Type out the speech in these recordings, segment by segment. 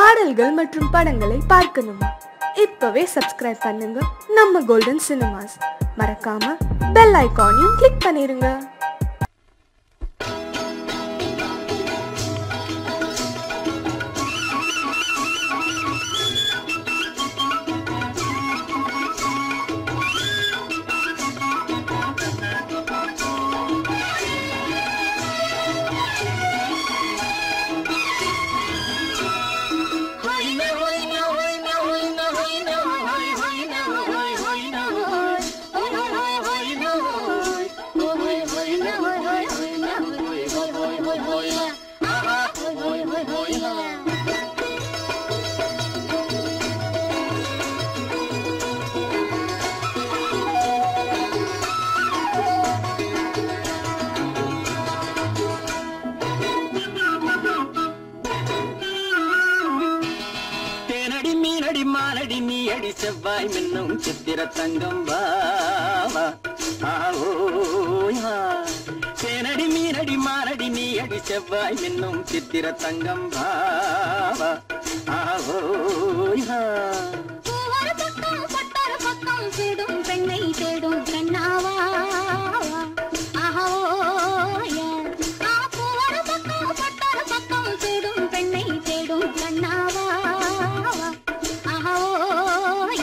பாடல்கள் மற்றும் படங்களை பார்க்கணுமா இப்பவே சப்ஸ்கிரைப் பண்ணுங்க நம்ம கோல்டன் சினிமாஸ் மறக்காம பெல் ஐகானையும் கிளிக் பண்ணிருங்க தேனடி மீனடி மானடி நீ அடி செவ்வாய் மின்னும் சித்திர தங்கம் வாவா ஆவோயா தேனடி மீனடி மானடி நீ அடி செவ்வாய் மின்னும் சித்திர தங்கம் வாவா ஆவோயா பூவொரு பக்கம் பட்டொரு பக்கம் தேடும் பெண்ணை தேடும் கண்ணாவா ஆஹோய. ஆ, பூவொரு பக்கம் பட்டொரு பக்கம் தேடும் பெண்ணை தேடும் கண்ணாவா ஆஹோய.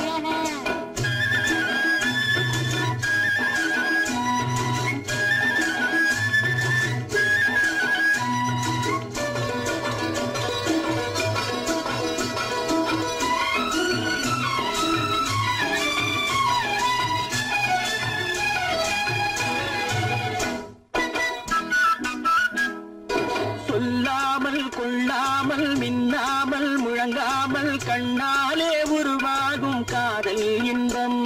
சொல்லாமல் கொள்ளாமல் மின்னாமல் முழங்காமல் கண்ணாலே உருவாகும் காதல் இன்பம்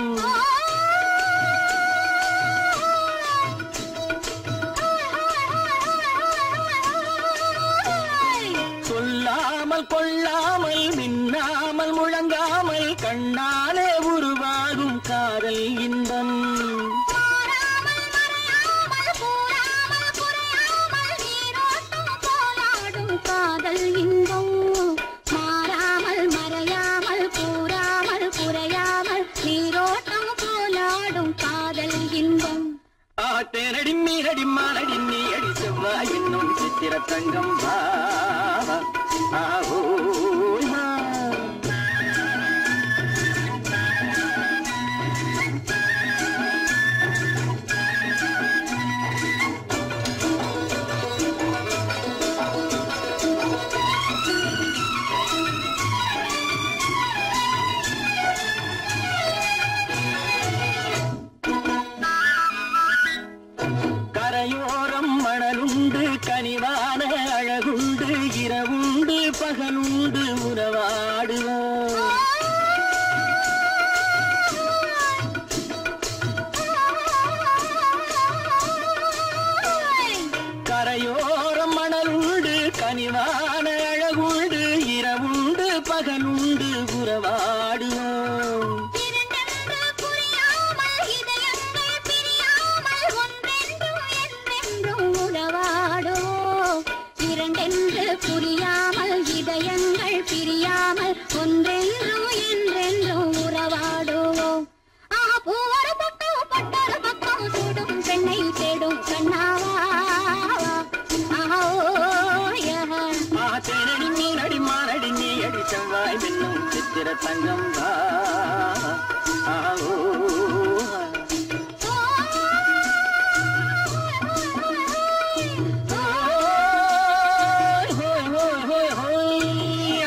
சொல்லாமல் கொள்ளாமல் மின்னாமல் முழங்காமல் கண்ணாலே உருவாகும் காதல் இன்பம் மாறாமல் மறையாமல் கூறாமல் குறையாமல் நீரோட்டம் போலாடும் காதல் இன்பம் மாறாமல் மறையாமல் கூறாமல் குறையாமல் நீரோட்டம் போலாடும் காதல் இன்பம் ஆ தேனடி மீனடி மானடி நீ அடி செவ்வாய் என்னும் சித்திர தங்கம் பாவா ஆவோயா கரையோரம் மணலுண்டு கனிவான அழகுண்டு இரவுண்டு பகலுண்டு உறவாடுவோம் கரையோரம் மணலுண்டு கனிவான அழகுண்டு இரவுண்டு பகலுண்டு உறவாடுவோம் இரண்டென்று புரியாமல் இதயங்கள் பிரியாமல் ஒன்றென்றும் என்றென்றும் உறவாடுவோம் இரண்டென்று புரியாமல் இதயங்கள் பிரியாமல் ஒன்றென்றும் என்றென்றும் உறவாடுவோம் ஆ பூவொரு பக்கம் பட்டொரு பக்கம் சூடும் பெண்ணை தேடும் கண்ணாவா ஆஹோய ஆ தேனடி மீனடி மானடி நீ அடி செவ்வாய் மின்னும் சித்திர தங்கம் வா ஆவோ ஹோய் ஹோய் ஹோய் ஹோய்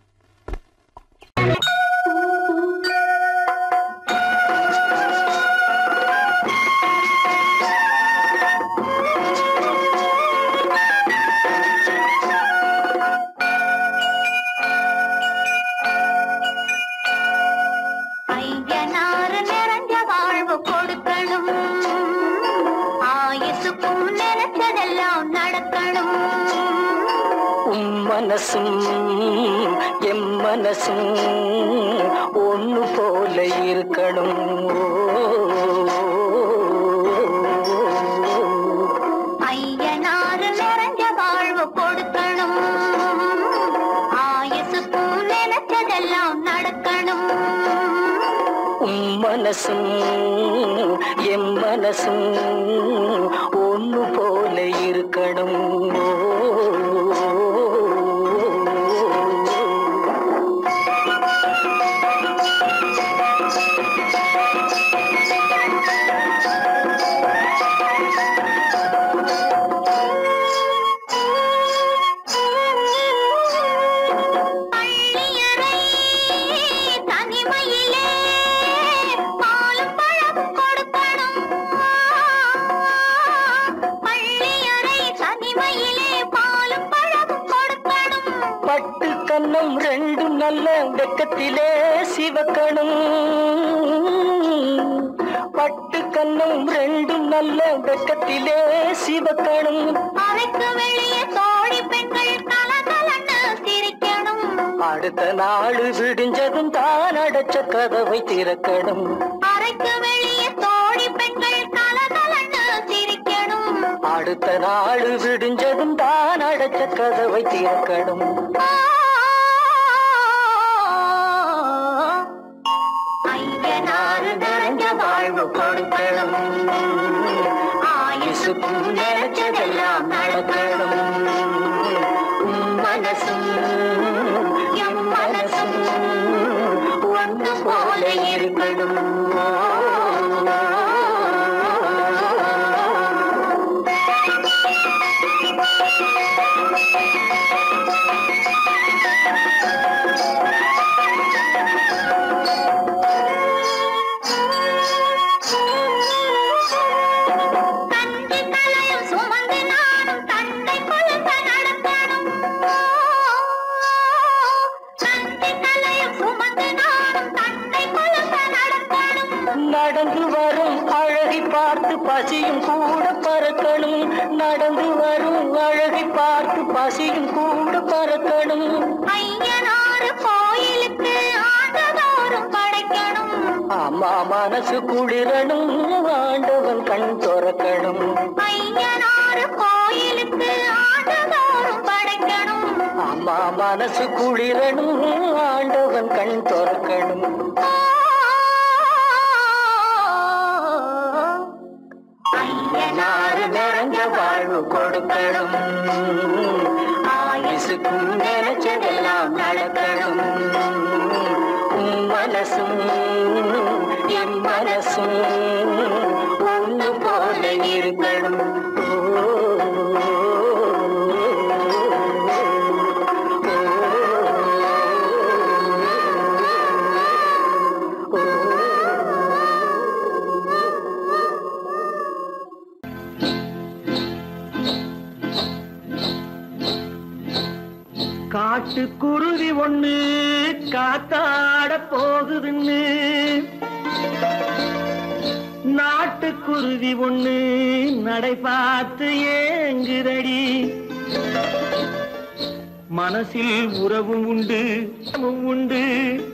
ஐயனாறு நிறைஞ்ச வாழ்வு கொடுக்கணும் ஆயுசுக்கும் நினைச்சதெல்லாம் நடக்கணும் உம் மனசும் எம் மனசும் ஒண்ணு போல இருக்கணும் ஐயனாறு நிறைஞ்ச வாழ்வு கொடுக்கணும் ஆயுசுக்கும் நினைச்சதெல்லாம் நடக்கணும் உன் மனசும் என் மனசும் ஒன்று போல இருக்கணும் பள்ளியறை தனிமையிலே பாலும் பழம் கொடுக்கணும் பள்ளியறை தனிமையிலே பாலும் பழம் கொடுக்கணும் பட்டு கன்னம் ரெண்டும் நல்ல வெக்கத்திலே சிவக்கணும் பட்டு கன்னம் ரெண்டும் நல்ல வெக்கத்திலே சிவக்கணும் அறைக்கு வெளியே தோழி பெண்கள் கலகலன்னு சிரிக்கணும் அடுத்த நாள் விடிஞ்சதும் தான் அடைச்ச கதவை திறக்கணும் அறைக்கு வெளியே தோழி பெண்கள் கலகலன்னு சிரிக்கணும் அடுத்த நாள் விடிஞ்சதும் தான் அடைச்ச கதவை திறக்கணும் ஐயனாறு நிறைஞ்ச வாழ்வு கொடுக்கணும் ஆயுசுக்கும் நினைச்சதெல்லாம் நடக்கணும் உன் மனசும் என் மனசும் ஒன்று போல இருக்கணும் கஞ்சி கலையும் சுமந்து நானும் தந்தை கொழுந்த நடக்கணும் கஞ்சி கலையும் சுமந்து நானும் தந்தை கொழுந்த நடக்கணும் நடந்து வரும் அழகை பார்த்து பசியும் கூட பறக்கணும் நடந்து வரும் அழகை பார்த்து பசியும் கூட பறக்கணும் ஐயனாறு கோயிலுக்கு ஆண்டதோறும் படைக்கணும் அம்மா மனசு குளிரணும் ஆண்டவன் கண் துறக்கணும் ஐயனாறு கோயிலுக்கு ஆண்டதோறும் படைக்கணும் அம்மா மனசு குளிரணும் ஆண்டவன் கண் துறக்கணும் ஐயனாறு நிறைஞ்ச வாழ்வு கொடுக்கணும் ஆயுசுக்கும் நினைச்சதெல்லாம் நடக்கணும் உன் மனசும் என் மனசும் ஒன்று போல இருக்கணும் காட்டுக்குருவி ஒண்ணு காத்தாட போகுதுன்னு நாட்டுக்குருவி ஒண்ணு நடை பார்த்து ஏங்குதடி மனசில் உறவும் உண்டு உறவும் உண்டு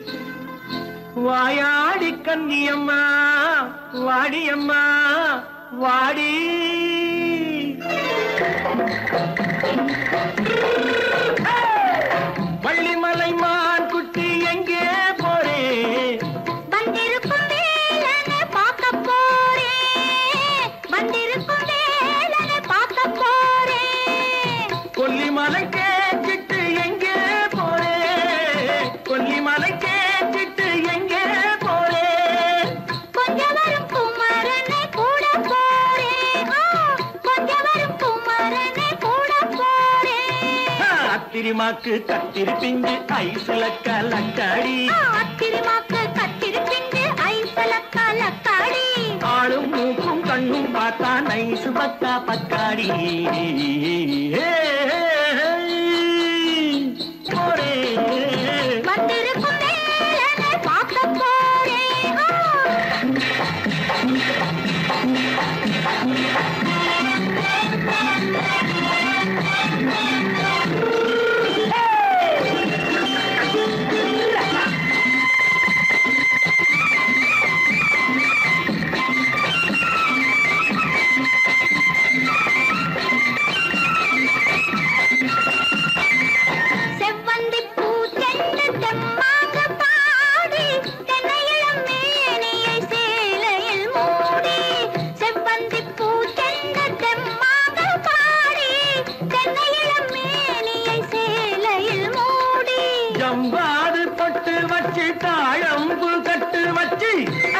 வாயாடி கன்னியம்மா வாடியம்மா வாடி வள்ளிமலை மான் குட்டி எங்கே போறே வந்திருக்கும் வேலனை பார்க்க போறேன் வந்திருக்கும் வேலனை பார்க்க போறேன் கொல்லிமலை கேட்டுட்டு எங்கே போறே கொல்லிமலை கேட்டுட்டு எங்கே போறே கொஞ்சம் வரும் குமரனை கூட போறேன் ஆ, கொஞ்சம் வரும் குமரனை கூட போறேன் அத்திரிமாக்கு கத்திரி பிஞ்சு ஐசுல கலக்காடி ஆத்திரமாக்கு கத்திருப்பிண்டு ஐசல கலக்காடி ஆளும் மூக்கும் கண்ணும் பார்த்தா நைசு பக்கா பக்காடி போறே வந்திருக்கும் வேலனை பார்க்க போறேன் ஆ. செவ்வந்தி பூ செண்டு தெம்மாங்க ஜம்பாது பொட்டு வச்சு தாழம்பு கட்டு வச்சு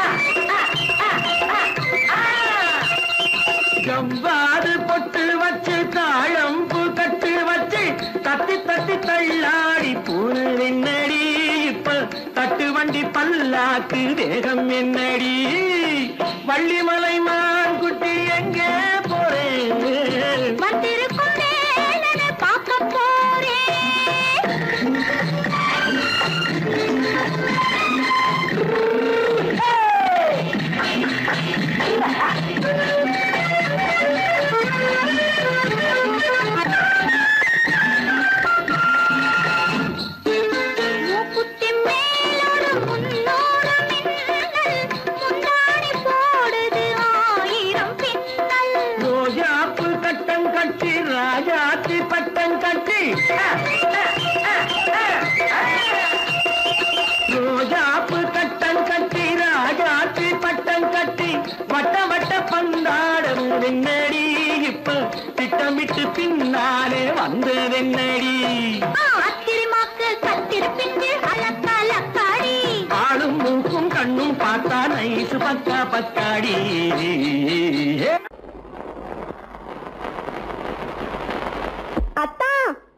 ஜம்பாது பொட்டு வச்சு தாழம்பு கட்டு வச்சு தட்டி தட்டி தள்ளாடி பூனு என்னடி இப்ப தட்டு வண்டி பல்லாக்கு வேகம் என்னடி வள்ளிமலை மான் குட்டி எங்கே போறேன் வந்திருக்கும் வேலனை பார்க்க போறேன் மூக்குத்தி மேலோடு முன்னோடு மின்னல் முந்தாடி போடுது ஆயிரம் பின்னல் ரோஜாப்பு கட்டம் கட்டி ராஜாத்தி பட்டம் கட்டி ரோஜாப்பு கட்டம் கட்டி ராஜாத்தி பட்டம் கட்டி வட்ட வட்ட பந்தாடம் வெண்ணடி இப்ப திட்டமிட்டு பின்னாலே வந்ததென்னடி ஆத்திரமாக்கு கத்திருப்பின்று அலக்கலக்காடி ஆளும் மூக்கும் கண்ணும் பார்த்தா நைசு பக்கா பக்காடி அத்தா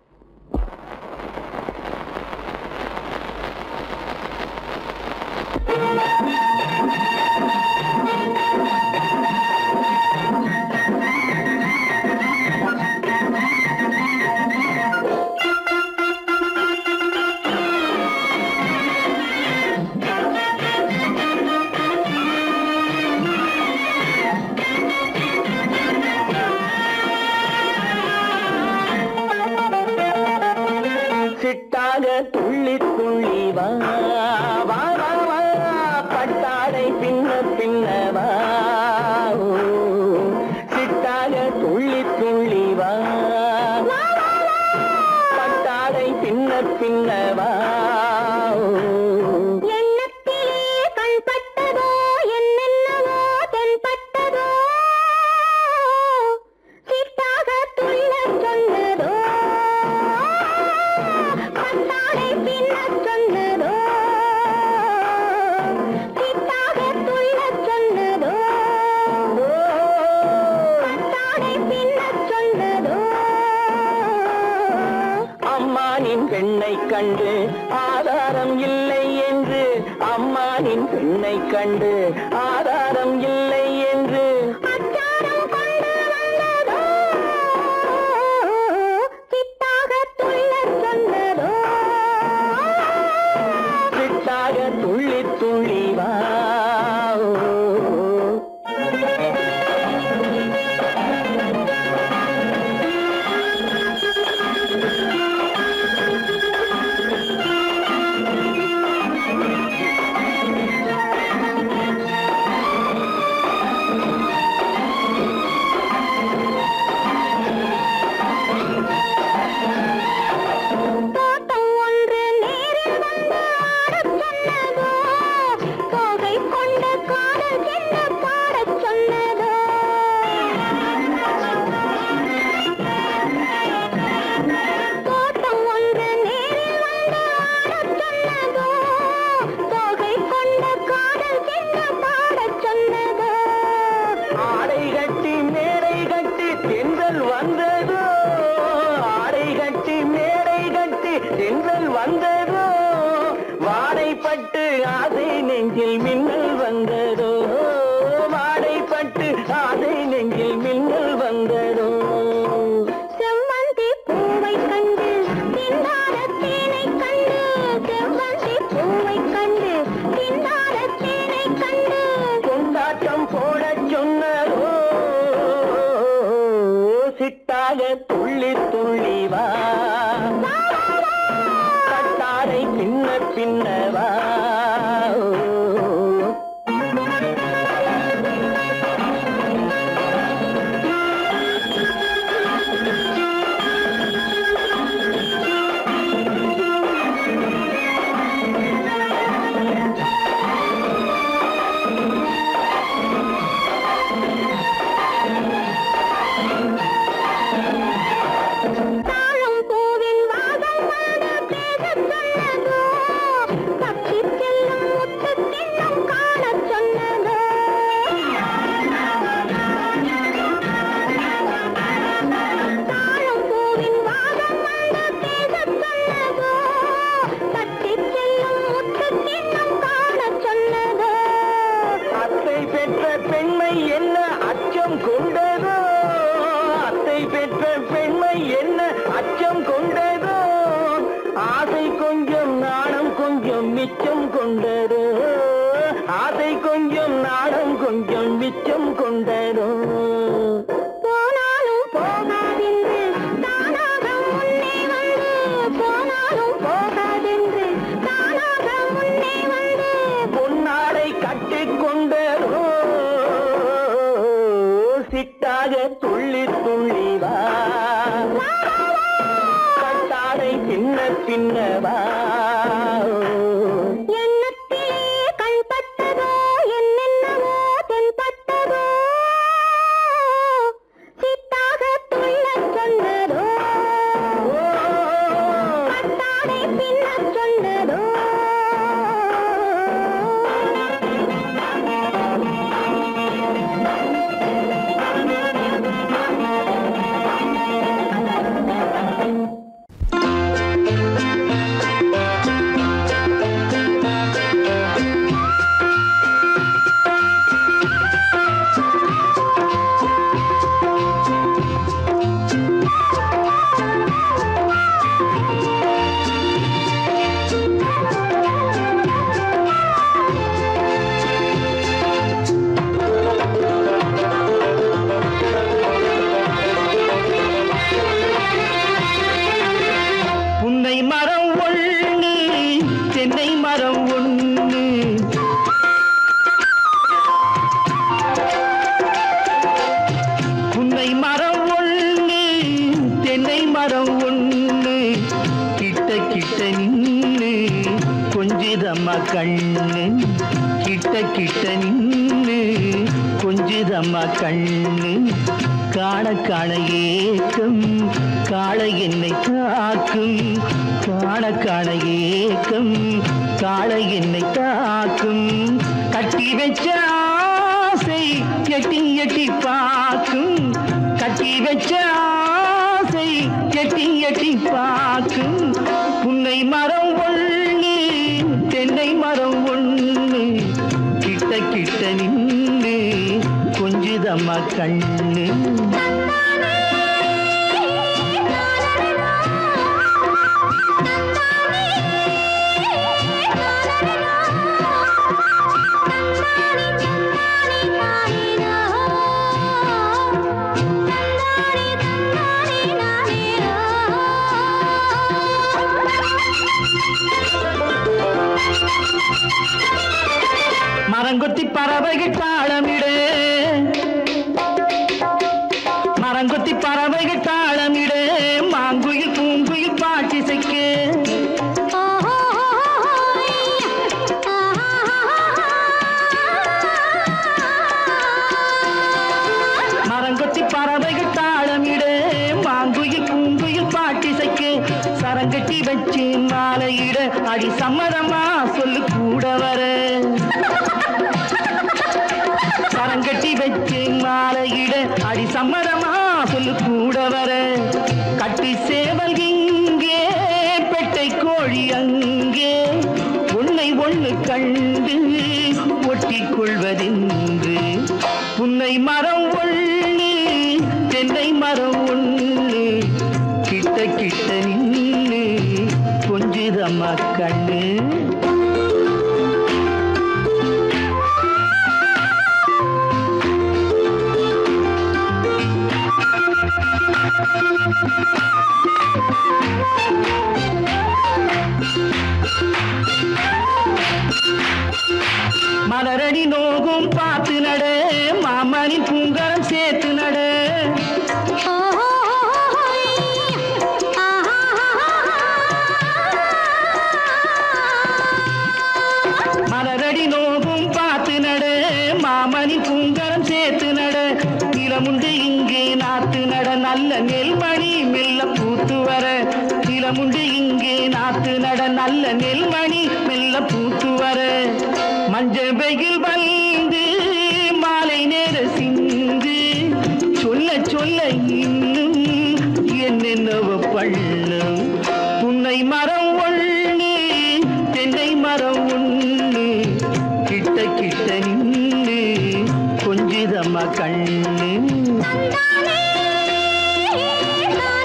சிட்டாக துள்ளி துள்ளி வா வா வா வா பட்டாடை பின்ன பின்ன வா ஓ, சிட்டாக துள்ளி துள்ளி வா பட்டாடை பின்ன பின்ன வா ஓ. எண்ணத்திலே கண்பட்டதோ என்னென்னவோ தென்பட்டதோ சிட்டாக துள்ள சொன்னதோ பட்டாடை பின்ன சொன்னதோ சிட்டாக துள்ள சொன்னதோ பட்டாடை பின்ன சொன்னதோ அம்மானின் பெண்ணை கண்டு ஆதாரம் இல்லை என்று அம்மானின் பெண்ணை கண்டு ஆதாரம் இல்லை என்று அச்சாரம் கொண்டு வந்ததோ சித்தாக துள்ள சொன்னதோ சிட்டாக துள்ளி துள்ளி வா தோட்டம் ஒன்று நேரில் வந்து ஆடச் சொன்னதோ தோகை கொண்ட காதல் என்ன பாடச் சொன்னதோ தோட்டம் ஒன்று நேரில் வந்து ஆடச் சொன்னதோ தோகை கொண்ட காதல் என்ன பாடச் சொன்னதோ ஆடை கட்டி மேடை கட்டி தென்றல் வந்ததோ ஆடை கட்டி மேடை கட்டி தென்றல் வந்ததோ வாடைப்பட்டு ஆசை நெஞ்சில் மின்னல் வந்ததோ வாடைப்பட்டு ஆசை நெஞ்சில் மின்னல் வந்ததோ செவ்வந்தி பூவை கண்டு திண்டாட தேனை கண்டு செவ்வந்தி பூவை கண்டு திண்டாட தேனை கண்டு கொண்டாட்டம் போடச் சொன்னதோ சிட்டாக துள்ளி துள்ளி வா கட்டாரை பின்ன பின்ன வா தாழம் பூவின் வாசம் வந்து பேசச் சொன்னதோ மிச்சம் கொண்டதோ ஆசை கொஞ்சம் நாணம் கொஞ்சம் மிச்சம் கொண்டதோ போனாலும் போகாதென்று தானாக முன்னே வந்து போனாலும் போகாதென்று தானாக முன்னே வந்து பொன்னாடை கட்டிக்கொண்டதோ சிட்டாக துள்ளி துள்ளி வா கட்டாடை பின்ன பின்னவா எண்ணத்திலே கண்பட்டதோ என்னென்னவோ தென்பட்டதோ சித்தாக துள்ளச் சொன்னதோ கட்டாடை பின்னச் சொன்னதோ புன்னை மரம் ஒண்ணு தென்னை மரம் ஒண்ணு புன்னை மரம் ஒண்ணு தென்னை மரம் ஒண்ணு கிட்ட கிட்ட நின்னு கொஞ்சிதம்மா கண்ணு கிட்ட கிட்ட நின்னு கொஞ்சிதம்மா கண்ணு காண காண ஏக்கம் காளை என்னை தாக்கும் காண காண ஏக்கம் காளை என்னை தாக்கும் கட்டி வச்ச ஆசை எட்டி எட்டி பார்க்கும் கட்டி வச்ச ஆசை எட்டி எட்டி பார்க்கும் புன்னை மரம் ஒண்ணு தென்னை மரம் ஒண்ணு கிட்ட கிட்ட நின்னு கொஞ்சுதம்மா கண்ணு மரங்கொத்தி பறவைகள் தாளமிடு மரங்கொத்தி பறவைகள் தாளமிடு மாங்குயில் பூங்குயில் பாட்டிசைக்கு மரங்கொத்தி பறவைகள் தாளமிடு மாங்குயில் பூங்குயில் பாட்டிசைக்கு சரங்கட்டி வச்சு மாலையிட அடி சம்மதமா சொல்லு கூட வர சரங்கட்டி வச்சு மாலையிட அடி சம்மதமா சொல்லு கூட வர கட்டி சேவல் இங்கே பெட்டை கோழி அங்கே உன்னை ஒண்ணு கண்டு ஒட்டிக் கொள்வதென்று புன்னை மரம் ஒண்ணு தென்னை மரம் ஒண்ணு கிட்ட கிட்ட நின்னு கொஞ்சுதம்மா கண்ணு மலரடி நோகும் பார்த்து நட மாமணி பூங்கரம் சேர்த்து நட மலரடி நோகும் பார்த்து நட மாமணி பூங்கரம் சேர்த்து நட நிலமுண்டு இங்கே நாத்து நட நல்ல நெல்மணி மெல்ல பூத்து வர நிலமுண்டு இங்கே நாத்து நட நல்ல நெல்மணி மெல்ல பூத்து வர மஞ்சள் வெயில் வந்து மாலை நேர சிந்து சொல்ல சொல்ல இன்னும் என்னென்னவ பண்ணும் புன்னை மரம் ஒண்ணு தென்னை மரம் ஒண்ணு கிட்ட கிட்ட நின்னு கொஞ்சிதம்மா கண்ணு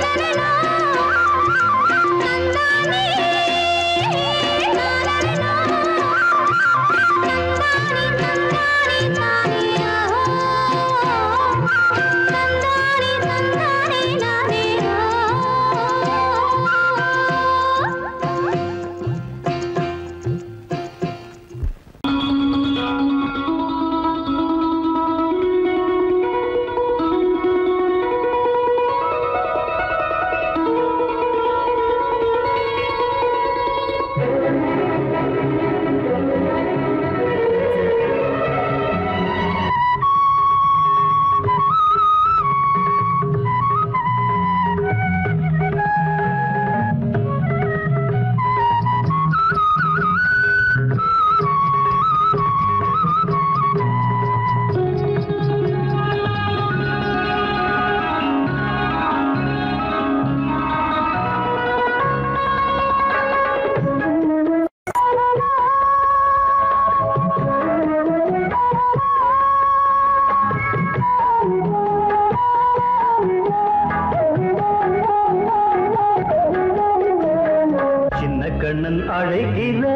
தந்தானே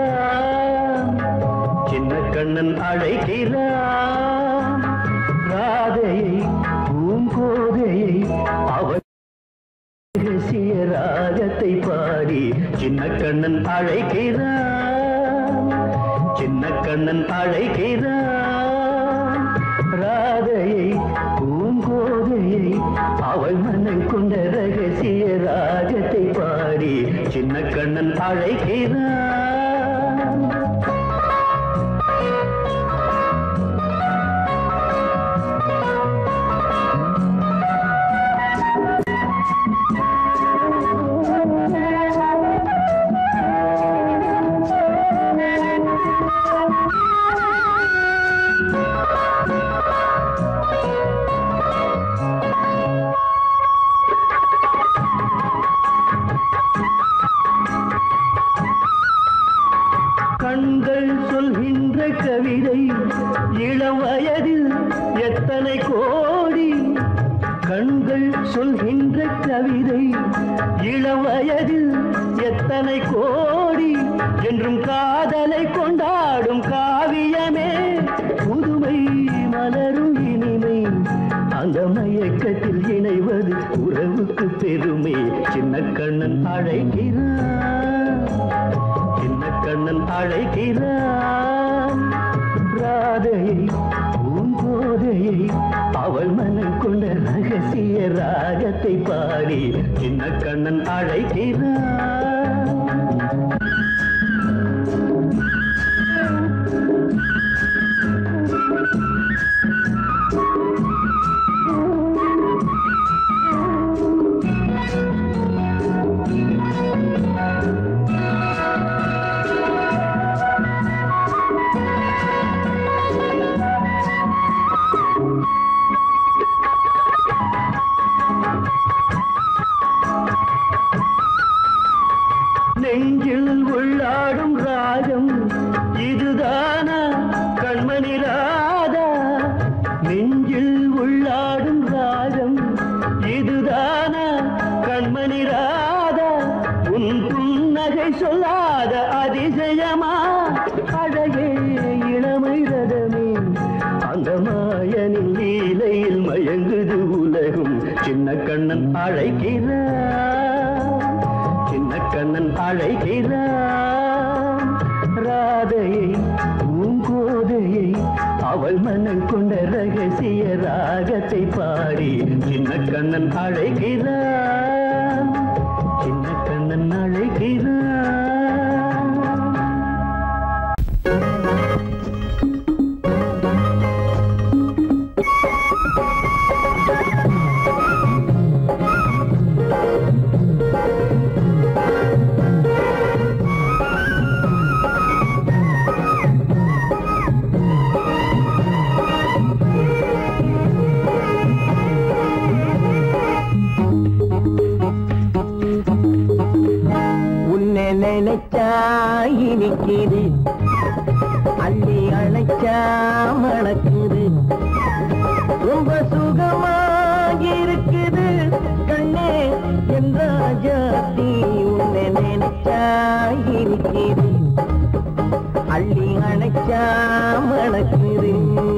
சின்ன கண்ணன் அழைக்கிறான் ராதையை பூங்கோதையை அவன் ரகசிய ராகத்தை பாடி சின்ன கண்ணன் அழைக்கிறான் சின்ன கண்ணன் அழைக்கிறான் ராதையை பூங்கோதையை அவள் மனம் கொண்ட ரகசிய ராகத்தை பாடி சின்ன கண்ணன் அழைக்கிறான் கண்கள் சொல்கின்ற கவிதை இளம் வயதில் எத்தனை கோடி கண்கள் சொல்கின்ற கவிதை இளம் வயதில் எத்தனை கோடி என்றும் காதலை கொண்டாடும் காவியமே புதுமை மலரும் இனிமை அந்த மயக்கத்தில் இணைவது உறவுக்கு பெருமை சின்ன கண்ணன் அழைக்கிறான் சின்ன கண்ணன் அழைக்கிறான் ராதையை பூங்கோதையை அவள் மனம் கொண்ட ரகசிய ராகத்தை பாடி சின்ன கண்ணன் அழைக்கிறான் நெஞ்சில் உள்ளாடும் ராகம் இதுதானா கண்மணி ராதா நெஞ்சில் உள்ளாடும் ராகம் இதுதானா கண்மணி ராதா உன் புன்னகை சொல்லாத அதிசயமா அழகே இளமை ரதமே அந்த மாயனின் லீலையில் மயங்குது உலகும் சின்ன கண்ணன் அழைக்கிறான் சின்ன கண்ணன் அழைக்கிறான் ராதையை பூங்கோதையை அவள் மனம் கொண்ட ரகசிய ராகத்தை பாடி சின்ன கண்ணன் அழைக்கிறான் சின்ன கண்ணன் அழைக்கிறான் உன்னை நினைச்சா இனிக்குது அள்ளி அணைச்சா மணக்குது ரொம்ப சுகமா இருக்குது கண்ணே என் ராஜாத்தி உன்னை நினைச்சா இனிக்குது அள்ளி அணைச்சா மணக்குது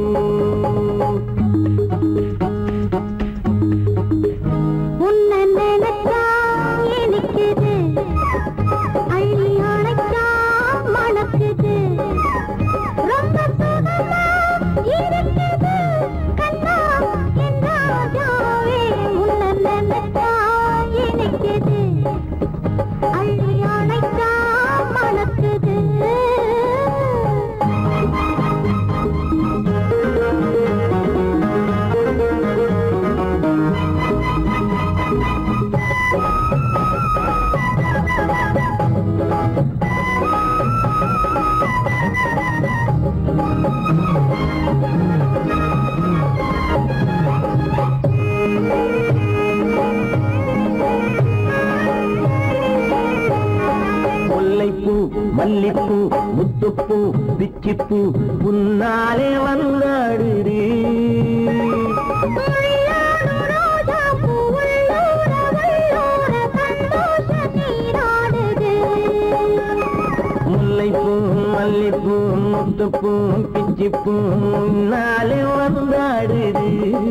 உன்னை நினைச்சா இனிக்குது அள்ளி அணைச்சா மணக்குது ரொம்ப சுகமா இருக்குது கண்ணா என் ராஜாவே உன்னை நினைச்சா இனிக்குது அள்ளி அணைச்சா மணக்குது முல்லைப்பூ மல்லிப்பூ முத்துப்பூ பிச்சிப்பூ உன்னாலே வந்தாடுது உள்ளோடு ரோஜா பூ உள்ளோட வல்லோட சந்தோஷ நீராடுது முல்லைப்பூ மல்லிப்பூ முத்துப்பூ பிச்சிப்பூ முன்னாலே வந்தாடுது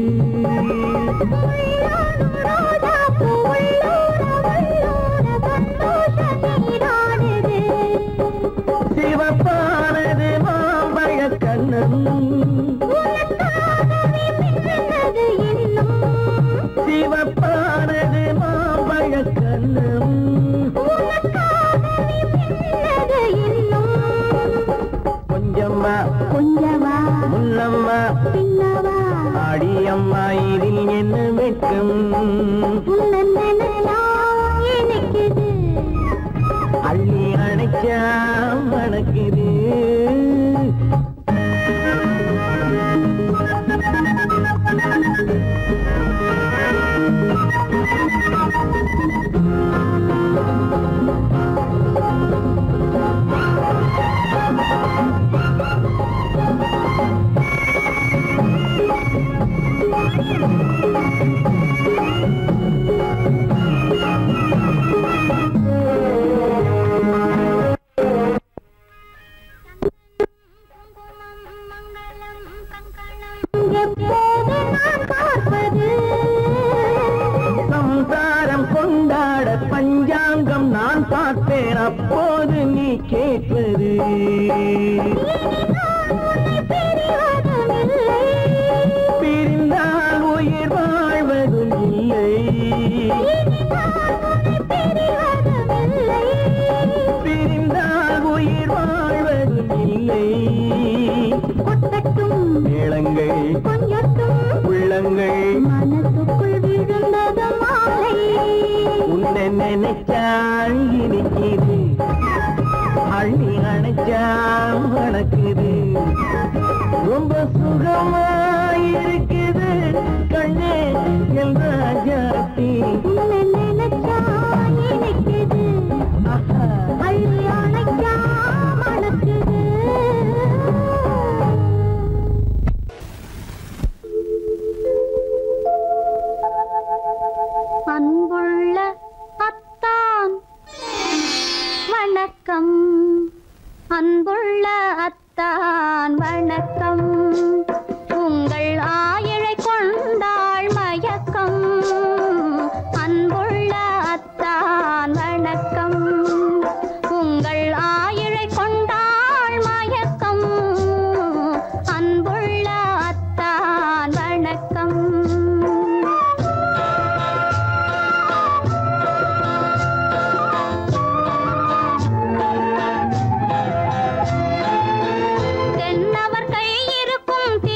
ரோஜாப்பூ உள்ளூர வள்ளூர சந்தோஷ நீராடுது சிவப்பானது மாம்பழ கண்ணம் உனக்காகவே மின்னது இன்னும் சிவப்பானது மாம்பழ கண்ணம் உனக்காகவே மின்னது இன்னும் கொஞ்சம்மா கொஞ்சவா முன்னம்மா பின்னவா அடியம்மா இதில் என்ன வெட்கம் உன்னை நினைலாம் இனிக்குது அள்ளி அணைச்சா மணக்குது எப்போது நான் பார்ப்பது சம்சாரம் கொண்டாட பஞ்சாங்கம் நான் பார்ப்பேன் அப்போது நீ கேட்பது பிரிவதுமில்லை பிரிந்தால் உயிர் வாழ்வதும் இல்லை பிரிவதுமில்லை பிரிந்தால் உயிர் வாழ்வதும் இல்லை கொட்டட்டும் மேளங்கள் கொஞ்சட்டும் உள்ளங்கள் மனசுக்குள் விழுந்தது மாலை உன்னை நினைச்சால் இனிக்குது அள்ளி அணைச்சா மணக்குது ரொம்ப சுகமா இருக்குது கண்ணே என் ராஜாத்தி உன்னை நினைச்சா இனிக்குது ஆஹா. அள்ளி அணைச்சா மணக்குது அன்புள்ள அத்தான் வணக்கம் அன்புள்ள அத்தான் வணக்கம் உங்கள் ஆயிழை கொண்டாள் மயக்கம் அன்புள்ள அத்தான் வணக்கம் உங்கள் ஆயிழை கொண்டாள் மயக்கம் அன்புள்ள அத்தான் வணக்கம் தென்னவர் கை இருக்கும்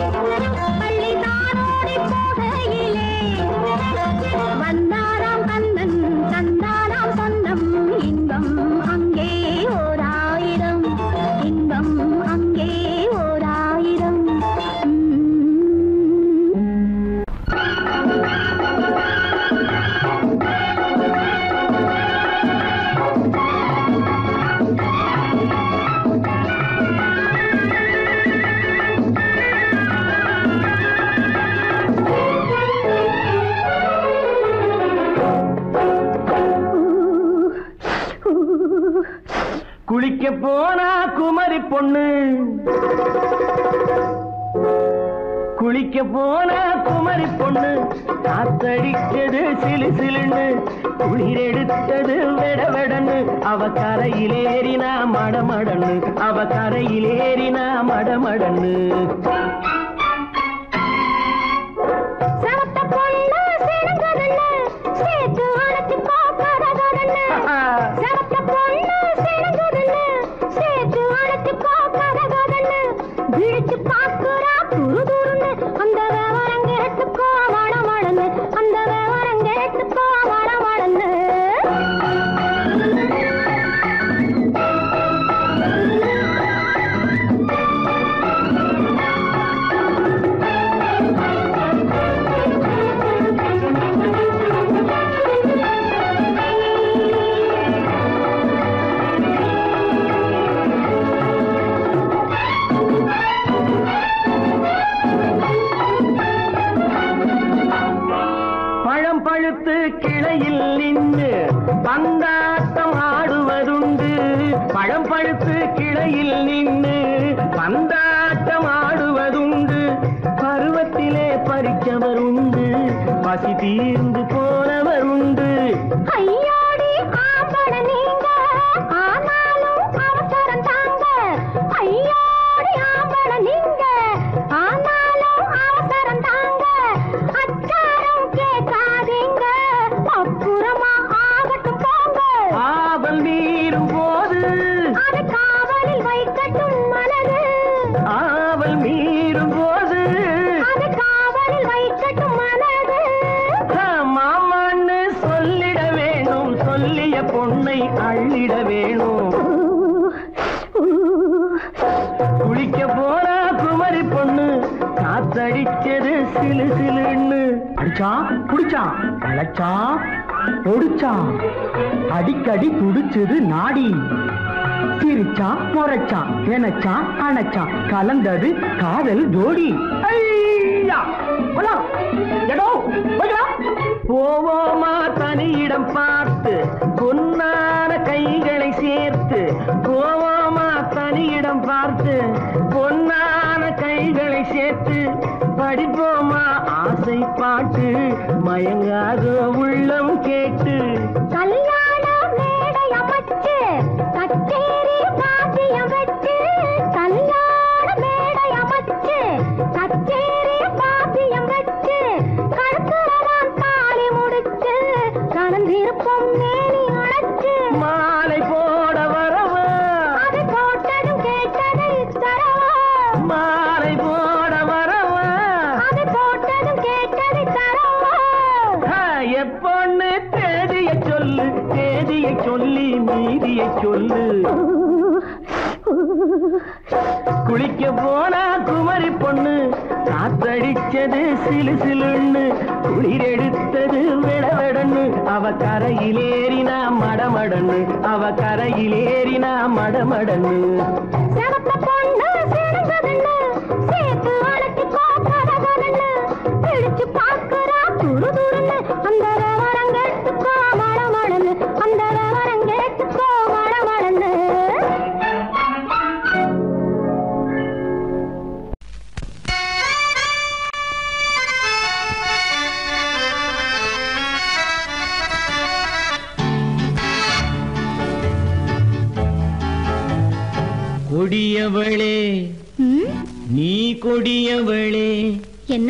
பள்ளி தாரோடி போகையிலே வந்தாராம் கண்ணன் தந்தாராம் சொந்தம் இன்பம் அங்கே ஓர் ஆயிரம் இன்பம் அங்கே ஓர் ஆயிரம் உம். குளிக்க போனா குமரி பொண்ணு குளிக்க போனா குமரி பொண்ணு காத்தடிச்சது சிலு சிலுன்னு குளிர் எடுத்தது வெட வெடன்னு அவ கரையிலேறினா மடமடன்னு அவ கரையிலேறினா மடமடன்னு சவத்த பொண்ணு சிணுங்குதுன்னு, சேத்து அணைச்சு பார்க்காததுன்னு. சவத்த பொண்ணு சிணுங்குதுன்னு, சேத்து அணைச்சு பார்க்காததுன்னு. விழிச்சு பார்க்குறா துரு துருன்னு, அந்த விவரம் கேட்டுக்கோ மடமடன்னு, அந்த விவரம் கேட்டுக்கோ மடமடன்னு. பழம் பழுத்து கிளையில் நின்று பந்தாட்டம் ஆடுவதுண்டு பழம் பழுத்து கிளையில் நின்று பந்தாட்டம் ஆடுவதுண்டு பருவத்திலே பறிச்சவர் உண்டு பசி தீர்ந்து போனவர் உண்டு ஐயோடி ஆம்பட நீங்க ஆனாலும் அவசரம் தாங்க ஐயோடி ஆம்பட நீங்க ஆனாலும் அவசரம் தாங்க அச்சாரம் கேட்காதீங்க அப்புறமா ஆகட்டும் போங்க ஆவல் மீறும் போது அது காவலில் வைக்கட்டும் மனது ஆவல் மீறும் போது அது காவலில் வைக்கட்டும் மனது மாமான்னு சொல்லிட வேணும் சொல்லிய பொண்ணை அள்ளிட வேணும் குளிக்க போறா குமரி பொண்ணு காத்தடிச்சது சிலு சிலுன்னு அடிச்சா புடிச்சா அழைச்சா ஒடிச்சா அடிக்கடி துடிச்சது நாடி சிரிச்சா முறைச்சா நினைச்சா அணைச்சா கலந்தது காதல் ஜோடி ஐயா போலாம். எடோ, போய்க்கலாம். போவோமா தனியிடம் பார்த்து பொன்னான கைகளை சேர்த்து போவோமா தனியிடம் பார்த்து பொன்னான கைகளை சேர்த்து படிப்போமா ஆசை பாட்டு மயங்காத உள்ளம் கேட்டு கல்யாண மேடை அமைச்சு கச்சேரி வாத்தியம் வச்சு கல்யாண மேடை அமைச்சு கச்சேரி வாத்தியம் வச்சு கழுத்துறவான் தாலி முடிச்சு கலந்திருப்போம் மேனி அணைச்சு மாலை போட வரவா அது போட்டதும் கேட்டதை தரவா மாலை போட வரவா அது போட்டதும் கேட்டதை தரவா ஆ, எப்பொண்ணு தேதிய சொல்லு தேதியை சொல்லி மீதியை சொல்லு குளிக்க போனா குமரி பொண்ணு காத்தடிச்சது சிலு சிலுன்னு குளிர் எடுத்தது விடவெடன்னு அவ கரையிலேறினா மடமடன்னு அவ கரையிலேறினா மடமடன்னு செவத்த பொண்ணு சிணுங்குதுன்னு, சேர்த்து அணைச்சு பார்க்காததுன்னு, பிடிச்சு பார்க்கறா துரு துருன்னு, அந்த விவரம் கேட்டுக்கோ மடமடன்னு, அந்த விவரம் கேட்டுக்கோ மடமடன்னு. கொடியவளே ம், நீ கொடியவளே என்ன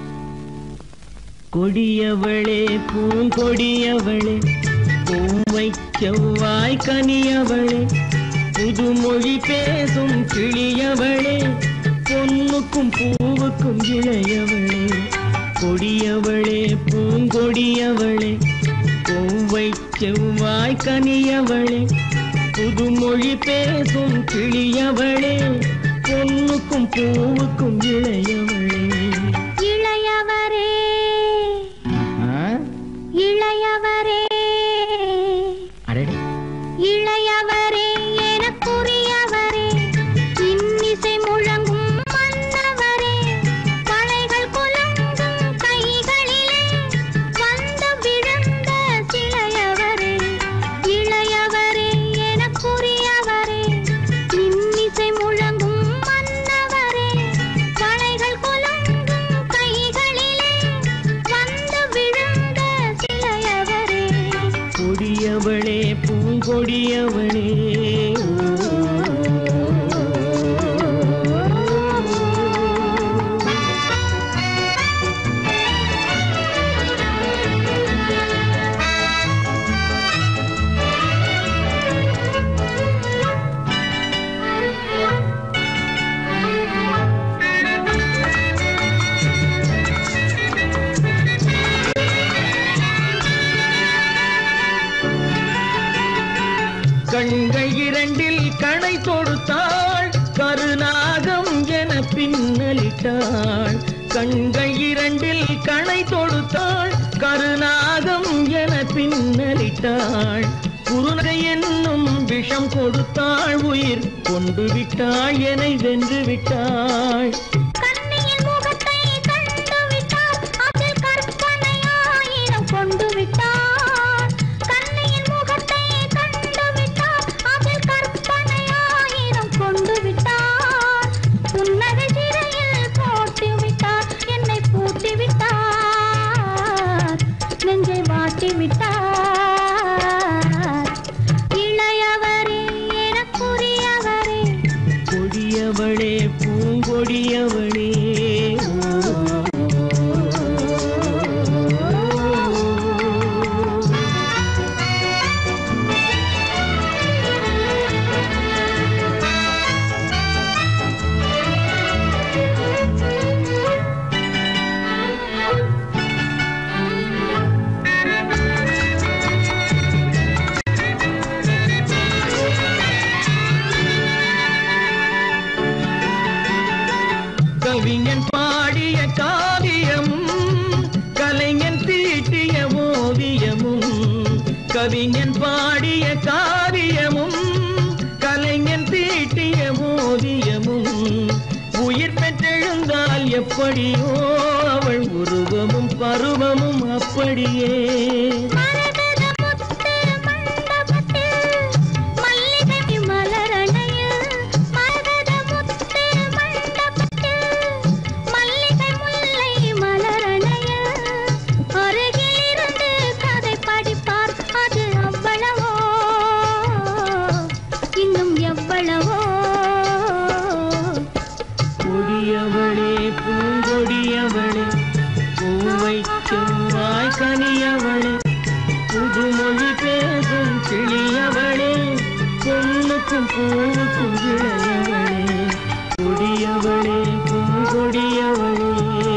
கொடியவளே பூங்கொடியவளே பூவை செவ்வாய் கனியவளே புதுமொழி பேசும் கிளியவளே பொன்னுக்கும் பூவுக்கும் இளையவளே கொடியவளே பூங்கொடியவளே பூவை செவ்வாய் கனியவளே புதுமொழி பேசும் கிளியவளே பொன்னுக்கும் பூவுக்கும் இளையவளே இளையவரே ஆ? இளையவரே அடடே இளையவரே எனக்குரியவரே இன்னிசை முழங்கும் மன்னவரே வளைகள் குலுங்கும் கைகளிலே வந்து விழுந்த சிலையவரே இளையவரே எனக்குரியவரே இன்னிசை முழங்கும் மன்னவரே வளைகள் குலுங்கும் கைகளிலே வந்து விழுந்த சிலையவரே கொடியவளே பூங்கொடியவளே கண்கள் இரண்டில் கணை தொடுத்தாள் கருநாகம் என பின்னலிட்டாள் கண்கள் இரண்டில் கணை தொடுத்தாள் கருநாகம் என பின்னலிட்டாள் குருநகை என்னும் விஷம் கொடுத்தாள் உயிர் கொண்டு விட்டாள் என்னை வென்று விட்டாள் கண்ணியின் முகத்தை கண்டு விட்டார் அதில் கற்பனையாயிரம் கொண்டு விட்டார் கண்ணியின் முகத்தை கண்டு விட்டார் அதில் கற்பனையாயிரம் கொண்டு விட்டார் புன்னகை சிறையில் போட்டு விட்டார் என்னை பூட்டி விட்டார் நெஞ்சை வாட்டி விட்டார் இளையவரே எனக்குரியவரே கொடியவளே பூங்கொடியவளே கவிஞன் பாடிய காவியமும் கலைஞன் தீட்டிய ஓவியமும் கவிஞன் பாடிய காவியமும் கலைஞன் தீட்டிய ஓவியமும் உயிர் பெற்றெழுந்தால் எப்படியோ அவள் உருவமும் பருவமும் அப்படியே மரகத முத்து மண்டபத்தில் மல்லிகை மலரணையில் மரகத முத்து மண்டபத்தில் மல்லிகை முல்லை மலரணையில் அருகில் இருந்து கதை படிப்பார் அது அவ்வளவோ இன்னும் எவ்வளவோ கொடியவளே பூங்கொடியவளே பூவை செவ்வாய் கனியவளே புதுமொழி பேசும் கிளியவளே பொண்ணுக்கும் பூவுக்கும் இளையவளே கொடியவளே பூங்கொடியவளே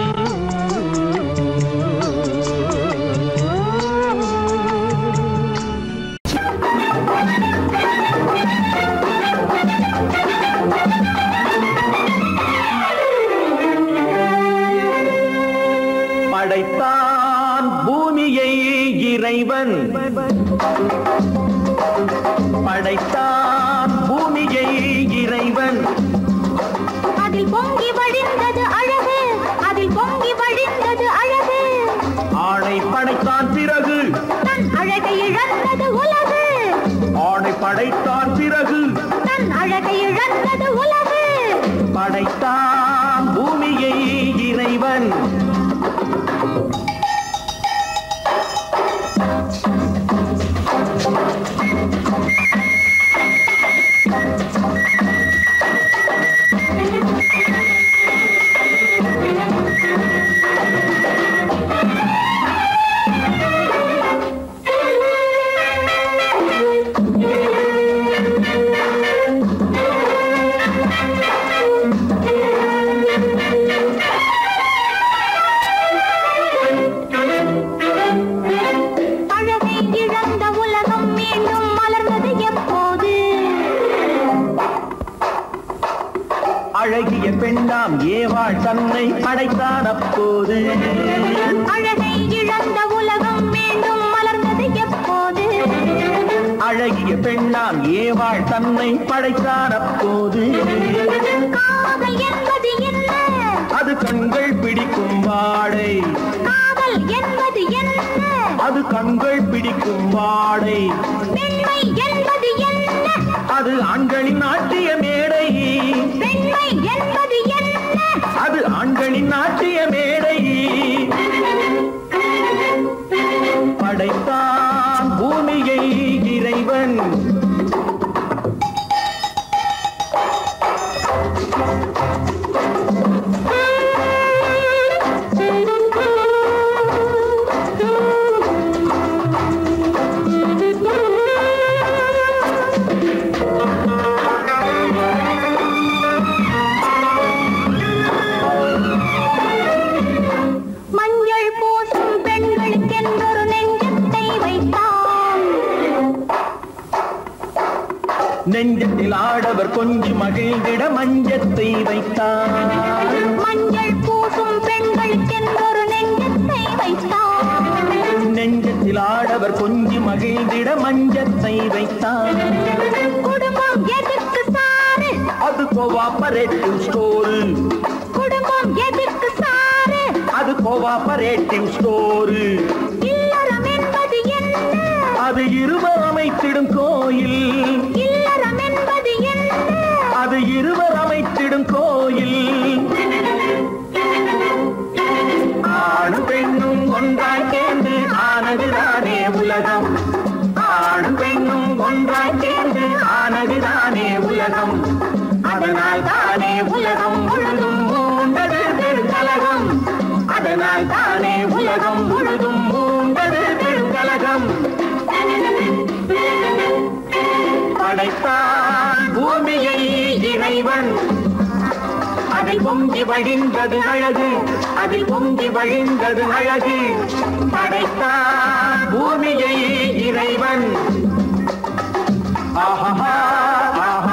படைத்தான் பூமியை இறைவன் படைத்தான் பூமியை இறைவன் அதில் பொங்கி வழிந்தது அழகு அதில் பொங்கி வழிந்தது அழகு ஆணை படைத்தான் பிறகு தன் அழகை இழந்தது உலகு ஆணை படைத்தான் பிறகு தன் அழகை இழந்தது உலகு படைத்தான் பூமியை இறைவன் ஆ தன்னை படைத்தான் அப்போது அழகை இழந்த உலகம் மீண்டும் மலர்ந்தது எப்போது அழகிய பெண்ணாம் ஏவாள் தன்னை படைத்தான் அப்போது காதல் என்பது என்ன அது கண்கள் பிடிக்கும் வாடை காதல் என்பது என்ன அது கண்கள் பிடிக்கும் வாடை பெண்மை என்பது என்ன அது ஆண்களின் நாட்டிய மேடை பெண்மை என்பது என்ன அது ஆண்களின் நாட்டிய மேடை படைத்தான் பூமியை இறைவன் மஞ்சள் பூசும் பெண்களுக்கென்றொரு நெஞ்சத்தை வைத்தான் நெஞ்சத்தில் ஆடவர் கொஞ்சி மகிழ்ந்திட மஞ்சத்தை வைத்தார் மஞ்சள் பூசும் பெண்களுக்கென்றொரு நெஞ்சத்தை வைத்தான் நெஞ்சத்தில் ஆடவர் கொஞ்சி மகிழ்ந்திட மஞ்சத்தை வைத்தார் குடும்பம் எதற்கு சாரு அது கோவாபரேட்டிவ் ஸ்டோரு குடும்பம் எதற்கு சாரு அது கோவாபரேட்டிவ் ஸ்டோரு இல்லறம் என்பது என்ன அது இருவர் அமைத்திடும் கோயில் இல்லறம் என்பது என்ன அது இருவர் அமைத்திடும் கோயில் ஆணு பெண்ணும் ஒன்றாய் சேர்ந்து ஆனதுதானே உலகம் ஆணு பெண்ணும் ஒன்றாய் சேர்ந்து ஆனதுதானே உலகம் அதனால் தானே உலகம் முழுதும் மூண்டது பெருங்கலகம் அதனால் தானே உலகம் முழுதும் மூண்டது பெருங்கலகம் படைத்தான் பூமியை இறைவன் அதில் பொங்கி வழிந்தது அழகு அதில் பொங்கி வழிந்தது அழகு படைத்தான் பூமியை இறைவன் ஆஹா ஆஹா